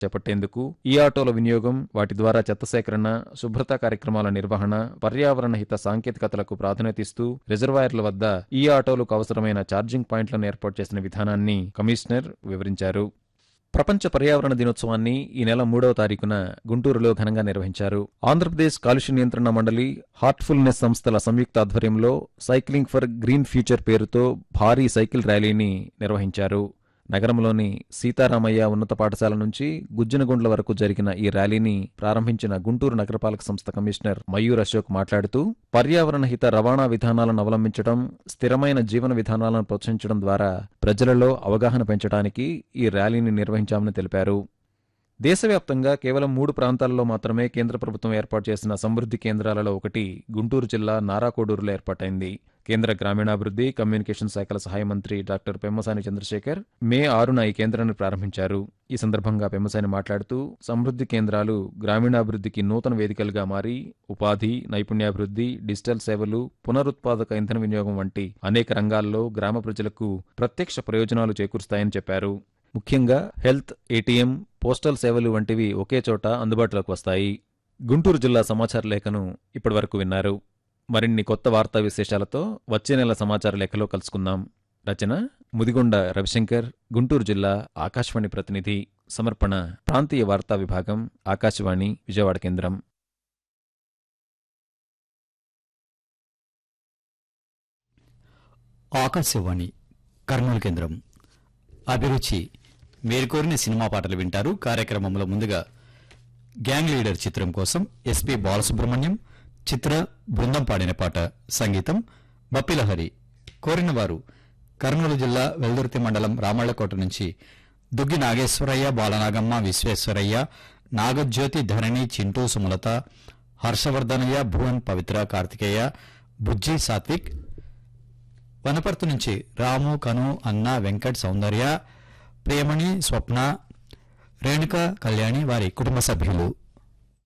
చేపట్టేందుకు ఈ ఆటోల వినియోగం వాటి ద్వారా చెత్త సేకరణ శుభ్రత కార్యక్రమాల నిర్వహణ పర్యావరణ హిత సాంకేతికతలకు ప్రాధాన్యత ఇస్తూ రిజర్వాయర్ల వద్ద ఈ ఆటోలకు అవసరమైన ఛార్జింగ్ పాయింట్లను ఏర్పాటు చేసిన విధానాన్ని కమిషనర్ వివరించారు ప్రపంచ పర్యావరణ దినోత్సవాన్ని ఈ నెల మూడవ తారీఖున గుంటూరులో ఘనంగా నిర్వహించారు ఆంధ్రప్రదేశ్ కాలుష్య నియంత్రణ మండలి హార్ట్ఫుల్నెస్ సంస్థల సంయుక్త ఆధ్వర్యంలో సైక్లింగ్ ఫర్ గ్రీన్ ఫ్యూచర్ పేరుతో భారీ సైకిల్ ర్యాలీని నిర్వహించారు నగరంలోని సీతారామయ్య ఉన్నత పాఠశాల నుంచి గుజ్జనగుండ్ల వరకు జరిగిన ఈ ర్యాలీని ప్రారంభించిన గుంటూరు నగరపాలక సంస్థ కమిషనర్ మయూర్ అశోక్ మాట్లాడుతూ పర్యావరణ హిత రవాణా విధానాలను అవలంబించడం స్థిరమైన జీవన విధానాలను ప్రోత్సహించడం ద్వారా ప్రజలలో అవగాహన పెంచడానికి ఈ ర్యాలీని నిర్వహించామని తెలిపారు దేశవ్యాప్తంగా కేవలం మూడు ప్రాంతాల్లో మాత్రమే కేంద్ర ప్రభుత్వం ఏర్పాటు చేసిన సమృద్ధి కేంద్రాలలో ఒకటి గుంటూరు జిల్లా నారాకోడూరులో ఏర్పాటైంది కేంద్ర గ్రామీణాభివృద్ధి కమ్యూనికేషన్ శాఖల సహాయ మంత్రి డాక్టర్ పెమ్మసాని చంద్రశేఖర్ మే ఆరున ఈ కేంద్రాన్ని ప్రారంభించారు ఈ సందర్భంగా పెమ్మసాని మాట్లాడుతూ సమృద్ధి కేంద్రాలు గ్రామీణాభివృద్ధికి నూతన వేదికలుగా మారి ఉపాధి నైపుణ్యాభివృద్ధి డిజిటల్ సేవలు పునరుత్పాదక ఇంధన వినియోగం వంటి అనేక రంగాల్లో గ్రామ ప్రజలకు ప్రత్యక్ష ప్రయోజనాలు చేకూరుస్తాయని చెప్పారు ముఖ్యంగా హెల్త్ ఏటీఎం పోస్టల్ సేవలు వంటివి ఒకే చోట అందుబాటులోకి వస్తాయి గుంటూరు జిల్లా సమాచార లేఖను ఇప్పటివరకు విన్నారు మరిన్ని కొత్త వార్తా విశేషాలతో వచ్చే నెల సమాచార లేఖలో కలుసుకుందాం రచన ముదిగొండ రవిశంకర్ గుంటూరు జిల్లా ఆకాశవాణి ప్రతినిధి సమర్పణ ప్రాంతీయ వార్తా విభాగం ఆకాశవాణి విజయవాడ కేంద్రం ఆకాశవాణి కర్నూలు కేంద్రం అభిరుచి మీరు కోరిన సినిమా పాటలు వింటారు కార్యక్రమంలో ముందుగా గ్యాంగ్ లీడర్ చిత్రం కోసం ఎస్పి బాలసుబ్రహ్మణ్యం చిత్ర బృందం పాడిన పాట సంగీతం బప్పిలహరి కోరిన వారు కర్నూలు జిల్లా వెల్దుర్తి మండలం రామళ్లకోట నుంచి దుగ్గి నాగేశ్వరయ్య బాలనాగమ్మ విశ్వేశ్వరయ్య నాగజ్యోతి ధరణి చింటూ సుమలత హర్షవర్ధనయ్య భువన్ పవిత్ర కార్తికేయ బుజ్జి సాత్విక్ వనపర్తి నుంచి రాము కను అన్న వెంకట్ సౌందర్య ప్రేమణి స్వప్న రేణుక కళ్యాణి వారి కుటుంబ సభ్యులు